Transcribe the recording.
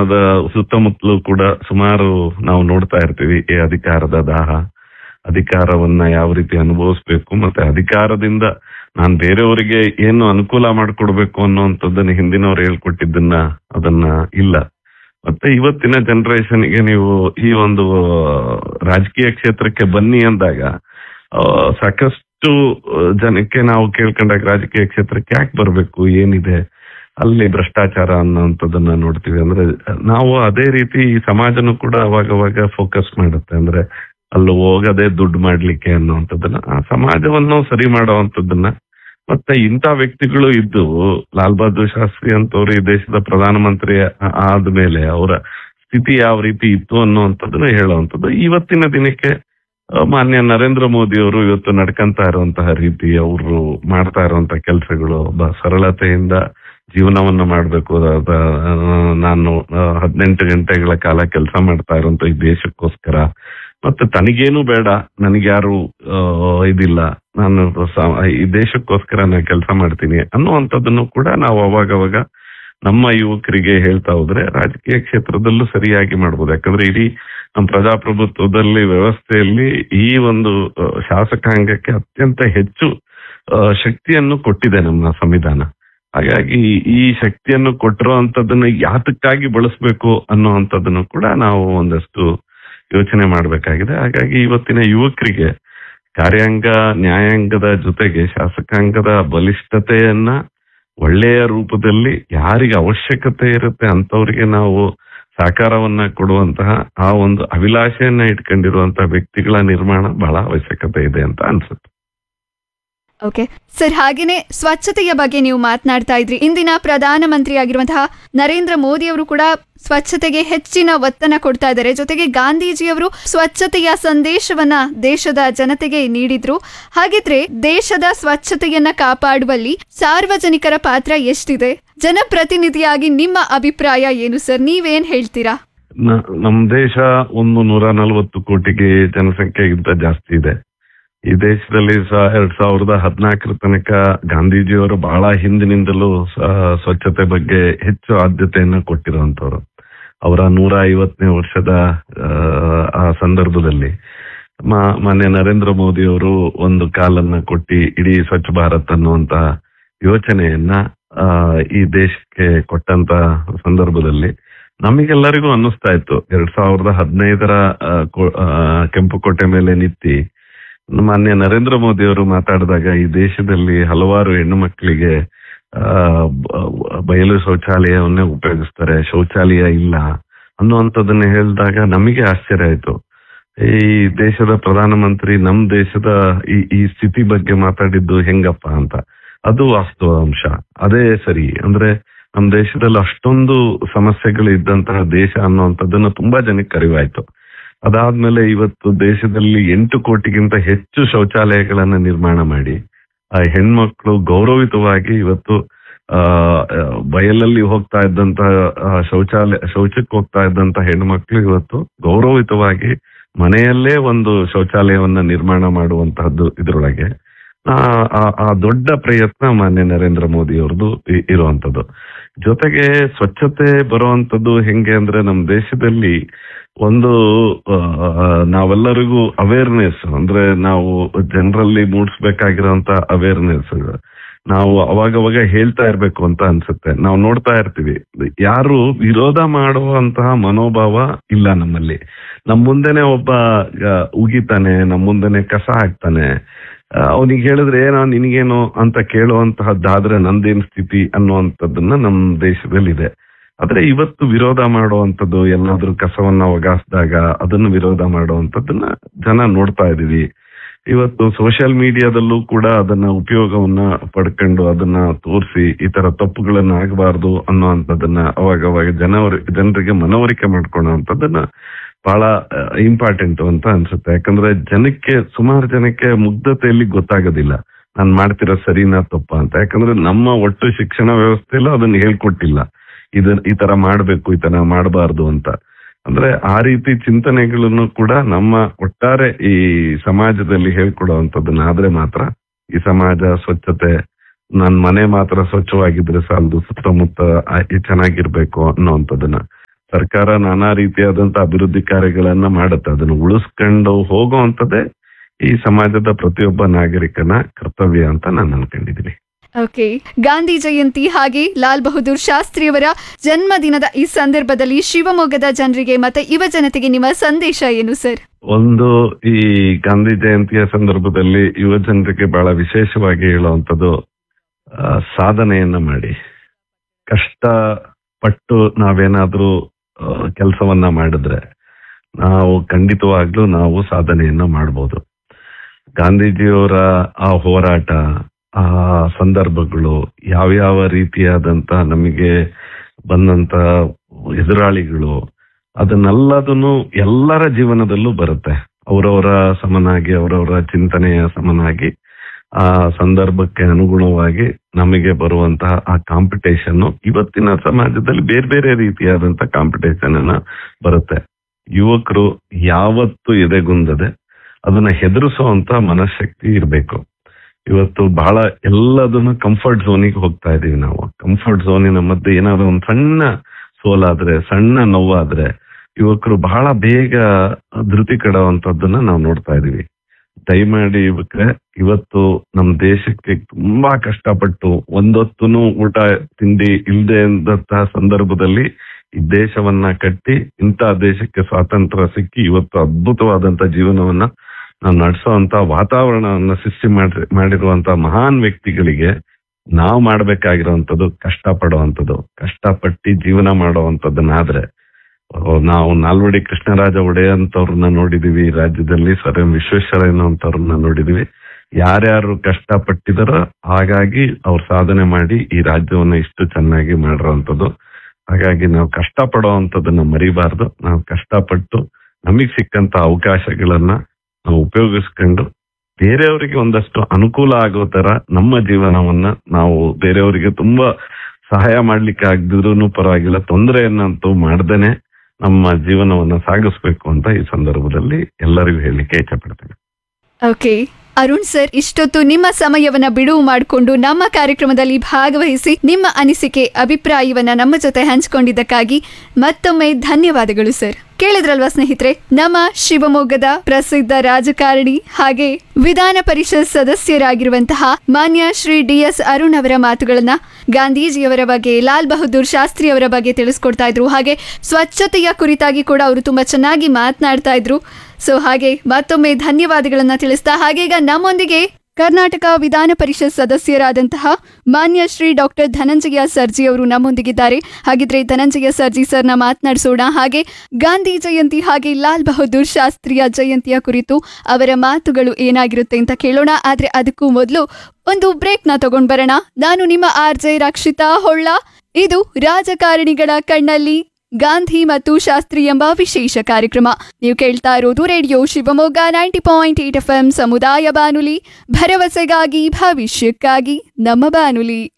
ಭಾರತದ ಸುತ್ತಮುತ್ತಲೂ ಕೂಡ ಸುಮಾರು ನಾವು ನೋಡ್ತಾ ಇರ್ತೀವಿ ಈ ಅಧಿಕಾರದ ದಾಹ ಅಧಿಕಾರವನ್ನ ಯಾವ ರೀತಿ ಅನುಭವಿಸ್ಬೇಕು ಮತ್ತೆ ಅಧಿಕಾರದಿಂದ ನಾನ್ ಬೇರೆಯವರಿಗೆ ಏನು ಅನುಕೂಲ ಮಾಡ್ಕೊಡ್ಬೇಕು ಅನ್ನುವಂಥದ್ದನ್ನ ಹಿಂದಿನವ್ರು ಹೇಳ್ಕೊಟ್ಟಿದ್ದನ್ನ ಅದನ್ನ ಇಲ್ಲ ಮತ್ತೆ ಇವತ್ತಿನ ಜನರೇಷನ್ಗೆ ನೀವು ಈ ಒಂದು ರಾಜಕೀಯ ಕ್ಷೇತ್ರಕ್ಕೆ ಬನ್ನಿ ಅಂದಾಗ ಆ, ಸಾಕಷ್ಟು ಆ, ಜನಕ್ಕೆ ನಾವು ಕೇಳ್ಕೊಂಡಾಗ ರಾಜಕೀಯ ಕ್ಷೇತ್ರಕ್ಕೆ ಯಾಕೆ ಬರ್ಬೇಕು ಏನಿದೆ ಅಲ್ಲಿ ಭ್ರಷ್ಟಾಚಾರ ಅನ್ನೋಂಥದ್ದನ್ನ ನೋಡ್ತೀವಿ ಅಂದ್ರೆ ನಾವು ಅದೇ ರೀತಿ ಈ ಸಮಾಜನೂ ಕೂಡ ಅವಾಗ ಅವಾಗ ಫೋಕಸ್ ಮಾಡುತ್ತೆ ಅಂದ್ರೆ ಅಲ್ಲಿ ಹೋಗದೆ ದುಡ್ಡು ಮಾಡ್ಲಿಕ್ಕೆ ಅನ್ನುವಂಥದ್ದನ್ನ ಆ ಸಮಾಜವನ್ನು ಸರಿ ಮಾಡುವಂಥದ್ದನ್ನ ಮತ್ತೆ ಇಂಥ ವ್ಯಕ್ತಿಗಳು ಇದ್ದು ಲಾಲ್ ಬಹದ್ದೂರ್ ಶಾಸ್ತ್ರಿ ಅಂತವ್ರು ಈ ದೇಶದ ಪ್ರಧಾನಮಂತ್ರಿ ಆ- ಆದ್ಮೇಲೆ ಅವರ ಸ್ಥಿತಿ ಯಾವ ರೀತಿ ಇತ್ತು ಅನ್ನುವಂಥದ್ದನ್ನ ಹೇಳುವಂಥದ್ದು ಇವತ್ತಿನ ದಿನಕ್ಕೆ ಆ, ಮಾನ್ಯ ನರೇಂದ್ರ ಮೋದಿ ಅವರು ಇವತ್ತು ನಡ್ಕಂತ ಇರುವಂತಹ ರೀತಿ ಅವರು ಮಾಡ್ತಾ ಇರುವಂತಹ ಕೆಲಸಗಳು ಒಬ್ಬ ಸರಳತೆಯಿಂದ ಜೀವನವನ್ನ ಮಾಡ್ಬೇಕು ಅದ- ಆ, ನಾನು ಆ, ಹದಿನೆಂಟು ಗಂಟೆಗಳ ಕಾಲ ಕೆಲಸ ಮಾಡ್ತಾ ಇರುವಂತ ಈ ದೇಶಕ್ಕೋಸ್ಕರ ಮತ್ತೆ ತನಗೇನು ಬೇಡ ನನಗ್ಯಾರು ಆ, ಇದಿಲ್ಲ ನಾನು ಸ- ಈ ದೇಶಕ್ಕೋಸ್ಕರ ನಾನು ಕೆಲಸ ಮಾಡ್ತೀನಿ ಅನ್ನುವಂಥದ್ದನ್ನು ಕೂಡ ನಾವು ಅವಾಗ ಅವಾಗ ನಮ್ಮ ಯುವಕರಿಗೆ ಹೇಳ್ತಾ ಹೋದ್ರೆ ರಾಜಕೀಯ ಕ್ಷೇತ್ರದಲ್ಲೂ ಸರಿಯಾಗಿ ಮಾಡ್ಬೋದು ಯಾಕಂದ್ರೆ ಇಡೀ ನಮ್ಮ ಪ್ರಜಾಪ್ರಭುತ್ವದಲ್ಲಿ ವ್ಯವಸ್ಥೆಯಲ್ಲಿ ಈ ಒಂದು ಆ, ಶಾಸಕಾಂಗಕ್ಕೆ ಅತ್ಯಂತ ಹೆಚ್ಚು ಆ, ಶಕ್ತಿಯನ್ನು ಕೊಟ್ಟಿದೆ ನಮ್ಮ ಸಂವಿಧಾನ ಹಾಗಾಗಿ ಈ ಶಕ್ತಿಯನ್ನು ಕೊಟ್ಟಿರುವಂತದ್ದನ್ನ ಯಾತಕ್ಕಾಗಿ ಬಳಸಬೇಕು ಅನ್ನುವಂಥದ್ದನ್ನು ಕೂಡ ನಾವು ಒಂದಷ್ಟು ಯೋಚನೆ ಮಾಡಬೇಕಾಗಿದೆ ಹಾಗಾಗಿ ಇವತ್ತಿನ ಯುವಕರಿಗೆ ಕಾರ್ಯಾಂಗ ನ್ಯಾಯಾಂಗದ ಜೊತೆಗೆ ಶಾಸಕಾಂಗದ ಬಲಿಷ್ಠತೆಯನ್ನ ಒಳ್ಳೆಯ ರೂಪದಲ್ಲಿ ಯಾರಿಗೆ ಅವಶ್ಯಕತೆ ಇರುತ್ತೆ ಅಂತವರಿಗೆ ನಾವು ಸಹಕಾರವನ್ನ ಕೊಡುವಂತಹ ಆ ಒಂದು ಅಭಿಲಾಷೆಯನ್ನ ಇಟ್ಕೊಂಡಿರುವಂತಹ ವ್ಯಕ್ತಿಗಳ ನಿರ್ಮಾಣ ಬಹಳ ಅವಶ್ಯಕತೆ ಇದೆ ಅಂತ ಅನ್ಸುತ್ತೆ ಓಕೆ ಸರ್ ಹಾಗೇನೆ ಸ್ವಚ್ಛತೆಯ ಬಗ್ಗೆ ನೀವು ಮಾತನಾಡ್ತಾ ಇದ್ರಿ ಇಂದಿನ ಪ್ರಧಾನಮಂತ್ರಿ ಆಗಿರುವಂತಹ ನರೇಂದ್ರ ಮೋದಿ ಅವರು ಕೂಡ ಸ್ವಚ್ಛತೆಗೆ ಹೆಚ್ಚಿನ ಒತ್ತನ್ನ ಕೊಡ್ತಾ ಇದ್ದಾರೆ ಜೊತೆಗೆ ಗಾಂಧೀಜಿಯವರು ಸ್ವಚ್ಛತೆಯ ಸಂದೇಶವನ್ನ ದೇಶದ ಜನತೆಗೆ ನೀಡಿದ್ರು ಹಾಗಿದ್ರೆ ದೇಶದ ಸ್ವಚ್ಛತೆಯನ್ನ ಕಾಪಾಡುವಲ್ಲಿ ಸಾರ್ವಜನಿಕರ ಪಾತ್ರ ಎಷ್ಟಿದೆ ಜನಪ್ರತಿನಿಧಿಯಾಗಿ ನಿಮ್ಮ ಅಭಿಪ್ರಾಯ ಏನು ಸರ್ ನೀವೇನ್ ಹೇಳ್ತೀರಾ ನ- ನಮ್ ದೇಶ ಒಂದು ನೂರ ನಲವತ್ತು ಕೋಟಿಗೆ ಜನಸಂಖ್ಯೆಗಿಂತ ಜಾಸ್ತಿ ಇದೆ ಈ ದೇಶದಲ್ಲಿ ಸ- ಎರಡ್ ಸಾವಿರದ ಹದಿನಾಲ್ಕರ ತನಕ ಗಾಂಧೀಜಿಯವರು ಬಹಳ ಹಿಂದಿನಿಂದಲೂ ಸ- ಸ್ವಚ್ಛತೆ ಬಗ್ಗೆ ಹೆಚ್ಚು ಆದ್ಯತೆಯನ್ನು ಕೊಟ್ಟಿರುವಂತವ್ರು ಅವರ ನೂರ ಐವತ್ತನೇ ವರ್ಷದ ಆ, ಆ ಸಂದರ್ಭದಲ್ಲಿ ಮಾ- ಮಾನ್ಯ ನರೇಂದ್ರ ಮೋದಿ ಅವರು ಒಂದು ಕಾಲನ್ನ ಕೊಟ್ಟಿ ಇಡೀ ಸ್ವಚ್ಛ ಭಾರತ್ ಅನ್ನುವಂತ ಯೋಚನೆಯನ್ನ ಆ, ಈ ದೇಶಕ್ಕೆ ಕೊಟ್ಟಂತ ಸಂದರ್ಭದಲ್ಲಿ ನಮಗೆಲ್ಲರಿಗೂ ಅನ್ನಿಸ್ತಾ ಇತ್ತು ಎರಡ್ ಸಾವಿರದ ಹದಿನೈದರ ಆ, ಕೋ- ಆ, ಕೆಂಪುಕೋಟೆ ಮೇಲೆ ನಿಂತಿ ಮಾನ್ಯ ನರೇಂದ್ರ ಮೋದಿ ಅವರು ಮಾತಾಡಿದಾಗ ಈ ದೇಶದಲ್ಲಿ ಹಲವಾರು ಹೆಣ್ಣು ಮಕ್ಕಳಿಗೆ ಆ, ಬ- ಬಯಲು ಶೌಚಾಲಯವನ್ನೇ ಉಪಯೋಗಿಸ್ತಾರೆ ಶೌಚಾಲಯ ಇಲ್ಲ ಅನ್ನುವಂಥದ್ದನ್ನ ಹೇಳಿದಾಗ ನಮಗೆ ಆಶ್ಚರ್ಯ ಆಯ್ತು ಈ ದೇಶದ ಪ್ರಧಾನಮಂತ್ರಿ ನಮ್ ದೇಶದ ಈ ಈ ಸ್ಥಿತಿ ಬಗ್ಗೆ ಮಾತಾಡಿದ್ದು ಹೆಂಗಪ್ಪ ಅಂತ ಅದು ವಾಸ್ತವ ಅಂಶ ಅದೇ ಸರಿ ಅಂದ್ರೆ ನಮ್ ದೇಶದಲ್ಲಿ ಅಷ್ಟೊಂದು ಸಮಸ್ಯೆಗಳು ಇದ್ದಂತಹ ದೇಶ ಅನ್ನುವಂಥದ್ದನ್ನ ತುಂಬಾ ಜನಕ್ಕೆ ಅರಿವಾಯ್ತು ಅದಾದ್ಮೇಲೆ ಇವತ್ತು ದೇಶದಲ್ಲಿ ಎಂಟು ಕೋಟಿಗಿಂತ ಹೆಚ್ಚು ಶೌಚಾಲಯಗಳನ್ನ ನಿರ್ಮಾಣ ಮಾಡಿ ಆ ಹೆಣ್ಮಕ್ಳು ಗೌರವಿತವಾಗಿ ಇವತ್ತು ಆ ಆ, ಬಯಲಲ್ಲಿ ಹೋಗ್ತಾ ಇದ್ದಂತಹ ಆ, ಶೌಚಾಲಯ ಶೌಚಕ್ಕೆ ಹೋಗ್ತಾ ಇದ್ದಂತ ಹೆಣ್ಮಕ್ಳು ಇವತ್ತು ಗೌರವಿತವಾಗಿ ಮನೆಯಲ್ಲೇ ಒಂದು ಶೌಚಾಲಯವನ್ನ ನಿರ್ಮಾಣ ಮಾಡುವಂತಹದ್ದು ಇದ್ರೊಳಗೆ ಆ, ಆ ಆ ದೊಡ್ಡ ಪ್ರಯತ್ನ ಮಾನ್ಯ ನರೇಂದ್ರ ಮೋದಿ ಅವ್ರದ್ದು ಇ- ಇರುವಂತದ್ದು ಜೊತೆಗೆ ಸ್ವಚ್ಛತೆ ಬರುವಂತದ್ದು ಹೆಂಗೆ ಅಂದ್ರೆ ನಮ್ಮ ದೇಶದಲ್ಲಿ ಒಂದು ಆ, ನಾವೆಲ್ಲರಿಗೂ ಅವೇರ್ನೆಸ್ ಅಂದ್ರೆ ನಾವು ಜನರಲ್ಲಿ ಮೂಡಿಸ್ಬೇಕಾಗಿರೋಂತ ಅವೇರ್ನೆಸ್ ನಾವು ಅವಾಗವಾಗ ಹೇಳ್ತಾ ಇರ್ಬೇಕು ಅಂತ ಅನ್ಸುತ್ತೆ ನಾವು ನೋಡ್ತಾ ಇರ್ತೀವಿ ಯಾರು ವಿರೋಧ ಮಾಡುವಂತಹ ಮನೋಭಾವ ಇಲ್ಲ ನಮ್ಮಲ್ಲಿ ನಮ್ ಮುಂದೆನೆ ಒಬ್ಬ ಆ, ಉಗಿತಾನೆ ನಮ್ ಮುಂದೆನೆ ಕಸ ಹಾಕ್ತಾನೆ ಅವನಿಗೆ ಹೇಳಿದ್ರೆ ಏನೋ ನಿನಗೇನು ಅಂತ ಕೇಳುವಂತಹದ್ದಾದ್ರೆ ನಂದೇನ್ ಸ್ಥಿತಿ ಅನ್ನುವಂಥದ್ದನ್ನ ನಮ್ ದೇಶದಲ್ಲಿ ಇದೆ ಆದ್ರೆ ಇವತ್ತು ವಿರೋಧ ಮಾಡುವಂಥದ್ದು ಎಲ್ಲಾದ್ರೂ ಕಸವನ್ನ ಒಗಾಸಿದಾಗ ಅದನ್ನು ವಿರೋಧ ಮಾಡುವಂಥದ್ದನ್ನ ಜನ ನೋಡ್ತಾ ಇದೀವಿ ಇವತ್ತು ಸೋಷಿಯಲ್ ಮೀಡಿಯಾದಲ್ಲೂ ಕೂಡ ಅದನ್ನ ಉಪಯೋಗವನ್ನ ಪಡ್ಕೊಂಡು ಅದನ್ನ ತೋರಿಸಿ ಈ ತರ ತಪ್ಪುಗಳನ್ನ ಆಗಬಾರ್ದು ಅನ್ನುವಂಥದ್ದನ್ನ ಅವಾಗ ಅವಾಗ ಜನವರಿ ಜನರಿಗೆ ಮನವರಿಕೆ ಮಾಡ್ಕೊಳ್ಳೋಂಥದ್ದನ್ನ ಬಹಳ ಇಂಪಾರ್ಟೆಂಟ್ ಅಂತ ಅನ್ಸುತ್ತೆ ಯಾಕಂದ್ರೆ ಜನಕ್ಕೆ ಸುಮಾರು ಜನಕ್ಕೆ ಮುಗ್ಧತೆಯಲ್ಲಿ ಗೊತ್ತಾಗೋದಿಲ್ಲ ನಾನ್ ಮಾಡ್ತಿರೋ ಸರಿನಾ ತಪ್ಪ ಅಂತ ಯಾಕಂದ್ರೆ ನಮ್ಮ ಒಟ್ಟು ಶಿಕ್ಷಣ ವ್ಯವಸ್ಥೆಯಲ್ಲೂ ಅದನ್ನ ಹೇಳ್ಕೊಟ್ಟಿಲ್ಲ ಇದ ಈ ತರ ಮಾಡ್ಬೇಕು ಈ ತರ ಮಾಡಬಾರ್ದು ಅಂತ ಅಂದ್ರೆ ಆ ರೀತಿ ಚಿಂತನೆಗಳನ್ನು ಕೂಡ ನಮ್ಮ ಒಟ್ಟಾರೆ ಈ ಸಮಾಜದಲ್ಲಿ ಹೇಳ್ಕೊಡುವಂತದ್ದನ್ನ ಆದ್ರೆ ಮಾತ್ರ ಈ ಸಮಾಜ ಸ್ವಚ್ಛತೆ ನನ್ ಮನೆ ಮಾತ್ರ ಸ್ವಚ್ಛವಾಗಿದ್ರೆ ಸಾಲದು ಸುತ್ತಮುತ್ತ ಆ- ಈ ಚೆನ್ನಾಗಿರ್ಬೇಕು ಅನ್ನೋಂಥದ್ದನ್ನ ಸರ್ಕಾರ ನಾನಾ ರೀತಿಯಾದಂತ ಅಭಿವೃದ್ಧಿ ಕಾರ್ಯಗಳನ್ನ ಮಾಡುತ್ತೆ ಅದನ್ನು ಉಳಿಸ್ಕೊಂಡು ಹೋಗುವಂತದ್ದೇ ಈ ಸಮಾಜದ ಪ್ರತಿಯೊಬ್ಬ ನಾಗರಿಕನ ಕರ್ತವ್ಯ ಅಂತ ನಾನು ಅನ್ಕೊಂಡಿದ್ದೀನಿ ಓಕೆ ಗಾಂಧಿ ಜಯಂತಿ ಹಾಗೆ ಲಾಲ್ ಬಹದ್ದೂರ್ ಶಾಸ್ತ್ರಿಯವರ ಜನ್ಮದಿನದ ಈ ಸಂದರ್ಭದಲ್ಲಿ ಶಿವಮೊಗ್ಗದ ಜನರಿಗೆ ಮತ್ತೆ ಯುವ ಜನತೆಗೆ ನಿಮ್ಮ ಸಂದೇಶ ಏನು ಸರ್ ಒಂದು ಈ ಗಾಂಧಿ ಜಯಂತಿಯ ಸಂದರ್ಭದಲ್ಲಿ ಯುವ ಜನರಿಗೆ ಬಹಳ ವಿಶೇಷವಾಗಿ ಹೇಳುವಂಥದ್ದು ಆ, ಸಾಧನೆಯನ್ನ ಮಾಡಿ ಕಷ್ಟ ಪಟ್ಟು ನಾವೇನಾದ್ರೂ ಕೆಲಸವನ್ನ ಮಾಡಿದ್ರೆ ನಾವು ಖಂಡಿತವಾಗ್ಲೂ ನಾವು ಸಾಧನೆಯನ್ನ ಮಾಡ್ಬೋದು ಗಾಂಧೀಜಿಯವರ ಆ ಹೋರಾಟ ಆ ಸಂದರ್ಭಗಳು ಯಾವ್ಯಾವ ರೀತಿಯಾದಂತ ನಮಗೆ ಬಂದಂತ ಎದುರಾಳಿಗಳು ಅದನ್ನೆಲ್ಲದನ್ನು ಎಲ್ಲರ ಜೀವನದಲ್ಲೂ ಬರುತ್ತೆ ಅವರವರ ಸಮನಾಗಿ ಅವರವರ ಚಿಂತನೆಯ ಸಮನಾಗಿ ಆ ಸಂದರ್ಭಕ್ಕೆ ಅನುಗುಣವಾಗಿ ನಮಗೆ ಬರುವಂತಹ ಆ ಕಾಂಪಿಟೇಷನ್ ಇವತ್ತಿನ ಸಮಾಜದಲ್ಲಿ ಬೇರೆ ಬೇರೆ ರೀತಿಯಾದಂತ ಕಾಂಪಿಟೇಷನ್ ಅನ್ನ ಬರುತ್ತೆ ಯುವಕರು ಯಾವತ್ತು ಎದೆಗುಂದದೆ ಅದನ್ನ ಹೆದರಿಸುವಂತ ಮನಃಶಕ್ತಿ ಇರಬೇಕು ಇವತ್ತು ಬಹಳ ಎಲ್ಲದನ್ನು ಕಂಫರ್ಟ್ ಝೋನಿಗೆ ಹೋಗ್ತಾ ಇದೀವಿ ನಾವು ಕಂಫರ್ಟ್ ಝೋನಿನ ಮಧ್ಯೆ ಏನಾದ್ರು ಒಂದು ಸಣ್ಣ ಸೋಲಾದ್ರೆ ಸಣ್ಣ ನೋವಾದ್ರೆ ಯುವಕರು ಬಹಳ ಬೇಗ ಧೃತಿ ಕೆಡುವಂತದ್ದನ್ನ ನಾವು ನೋಡ್ತಾ ಇದೀವಿ ದಯಮಾಡಿ ಯುವಕರೇ ಇವತ್ತು ನಮ್ಮ ದೇಶಕ್ಕೆ ತುಂಬಾ ಕಷ್ಟಪಟ್ಟು ಒಂದೊತ್ತುನು ಊಟ ತಿಂಡಿ ಇಲ್ಲದೆ ಇದ್ದಂತಹ ಸಂದರ್ಭದಲ್ಲಿ ಈ ದೇಶವನ್ನ ಕಟ್ಟಿ ಇಂಥ ದೇಶಕ್ಕೆ ಸ್ವಾತಂತ್ರ್ಯ ಸಿಕ್ಕಿ ಇವತ್ತು ಅದ್ಭುತವಾದಂತ ಜೀವನವನ್ನ ನಾವು ನಡೆಸುವಂತ ವಾತಾವರಣವನ್ನ ಸೃಷ್ಟಿ ಮಾಡಿ ಮಾಡಿರುವಂತ ಮಹಾನ್ ವ್ಯಕ್ತಿಗಳಿಗೆ ನಾವು ಮಾಡ್ಬೇಕಾಗಿರುವಂತದ್ದು ಕಷ್ಟ ಪಡುವಂಥದ್ದು ಕಷ್ಟಪಟ್ಟು ಜೀವನ ಮಾಡುವಂತದ್ದನ್ನಾದ್ರೆ ಅಹ್, ನಾವು ನಾಲ್ವಡಿ ಕೃಷ್ಣರಾಜ ಒಡೆಯ ಅಂತವ್ರನ್ನ ನೋಡಿದೀವಿ ಈ ರಾಜ್ಯದಲ್ಲಿ ಸರ್ ಎಂ ವಿಶ್ವೇಶ್ವರಯ್ಯನ ಅಂತವ್ರನ್ನ ನೋಡಿದೀವಿ ಯಾರ್ಯಾರು ಕಷ್ಟ ಪಟ್ಟಿದಾರೋ ಹಾಗಾಗಿ ಅವ್ರು ಸಾಧನೆ ಮಾಡಿ ಈ ರಾಜ್ಯವನ್ನ ಇಷ್ಟು ಚೆನ್ನಾಗಿ ಮಾಡಿರೋಂಥದ್ದು ಹಾಗಾಗಿ ನಾವು ಕಷ್ಟ ಪಡುವಂಥದ್ದನ್ನ ಮರಿಬಾರ್ದು ನಾವು ಕಷ್ಟಪಟ್ಟು ನಮಗ್ ಸಿಕ್ಕಂತ ಅವಕಾಶಗಳನ್ನ ನಾವು ಉಪಯೋಗಿಸ್ಕೊಂಡು ಬೇರೆಯವರಿಗೆ ಒಂದಷ್ಟು ಅನುಕೂಲ ಆಗೋ ತರ ನಮ್ಮ ಜೀವನವನ್ನ ನಾವು ಬೇರೆಯವರಿಗೆ ತುಂಬಾ ಸಹಾಯ ಮಾಡ್ಲಿಕ್ಕೆ ಆಗದಿದ್ರು ಪರವಾಗಿಲ್ಲ ತೊಂದರೆಯನ್ನಂತೂ ಮಾಡ್ದೇನೆ ನಮ್ಮ ಜೀವನವನ್ನ ಸಾಗಿಸ್ಬೇಕು ಅಂತ ಈ ಸಂದರ್ಭದಲ್ಲಿ ಎಲ್ಲರಿಗೂ ಹೇಳಲಿಕ್ಕೆ ಇಚ್ಛಪಡ್ತೇನೆ ಓಕೆ ಅರುಣ್ ಸರ್ ಇಷ್ಟೊತ್ತು ನಿಮ್ಮ ಸಮಯವನ್ನ ಬಿಡುವು ಮಾಡಿಕೊಂಡು ನಮ್ಮ ಕಾರ್ಯಕ್ರಮದಲ್ಲಿ ಭಾಗವಹಿಸಿ ನಿಮ್ಮ ಅನಿಸಿಕೆ ಅಭಿಪ್ರಾಯವನ್ನ ನಮ್ಮ ಜೊತೆ ಹಂಚಿಕೊಂಡಿದ್ದಕ್ಕಾಗಿ ಮತ್ತೊಮ್ಮೆ ಧನ್ಯವಾದಗಳು ಸರ್ ಕೇಳಿದ್ರಲ್ವಾ ಸ್ನೇಹಿತರೆ ನಮ್ಮ ಶಿವಮೊಗ್ಗದ ಪ್ರಸಿದ್ಧ ರಾಜಕಾರಣಿ ಹಾಗೆ ವಿಧಾನ ಪರಿಷತ್ ಸದಸ್ಯರಾಗಿರುವಂತಹ ಮಾನ್ಯ ಶ್ರೀ ಡಿ ಎಸ್ ಅರುಣ್ ಅವರ ಮಾತುಗಳನ್ನ ಗಾಂಧೀಜಿಯವರ ಬಗ್ಗೆ ಲಾಲ್ ಬಹದ್ದೂರ್ ಶಾಸ್ತ್ರಿ ಅವರ ಬಗ್ಗೆ ತಿಳಿಸ್ಕೊಡ್ತಾ ಇದ್ರು ಹಾಗೆ ಸ್ವಚ್ಛತೆಯ ಕುರಿತಾಗಿ ಕೂಡ ಅವರು ತುಂಬಾ ಚೆನ್ನಾಗಿ ಮಾತನಾಡ್ತಾ ಇದ್ರು ಸೊ ಹಾಗೆ ಮತ್ತೊಮ್ಮೆ ಧನ್ಯವಾದಗಳನ್ನ ತಿಳಿಸ್ತಾ ಹಾಗೆ ಈಗ ನಮ್ಮೊಂದಿಗೆ ಕರ್ನಾಟಕ ವಿಧಾನ ಪರಿಷತ್ ಸದಸ್ಯರಾದಂತಹ ಮಾನ್ಯ ಶ್ರೀ ಡಾಕ್ಟರ್ ಧನಂಜಯ ಸರ್ಜಿ ಅವರು ನಮ್ಮೊಂದಿಗಿದ್ದಾರೆ ಹಾಗಿದ್ರೆ ಧನಂಜಯ ಸರ್ಜಿ ಸರ್ನ ಮಾತನಾಡಿಸೋಣ ಹಾಗೆ ಗಾಂಧಿ ಜಯಂತಿ ಹಾಗೆ ಲಾಲ್ ಬಹದ್ದೂರ್ ಶಾಸ್ತ್ರಿಯ ಜಯಂತಿಯ ಕುರಿತು ಅವರ ಮಾತುಗಳು ಏನಾಗಿರುತ್ತೆ ಅಂತ ಕೇಳೋಣ ಆದ್ರೆ ಅದಕ್ಕೂ ಮೊದಲು ಒಂದು ಬ್ರೇಕ್ನ ತಗೊಂಡ್ ಬರೋಣ ನಾನು ನಿಮ್ಮ ಆರ್ ಜೆ ರಕ್ಷಿತಾ ಹೊಳ್ಳ ಇದು ರಾಜಕಾರಣಿಗಳ ಕಣ್ಣಲ್ಲಿ ಗಾಂಧಿ ಮತ್ತು ಶಾಸ್ತ್ರಿ ಎಂಬ ವಿಶೇಷ ಕಾರ್ಯಕ್ರಮ ನೀವು ಕೇಳ್ತಾ ಇರೋದು radio Shivamogga ninety point eight F M ಸಮುದಾಯ ಬಾನುಲಿ ಭರವಸೆಗಾಗಿ ಭವಿಷ್ಯಕ್ಕಾಗಿ ನಮ್ಮ ಬಾನುಲಿ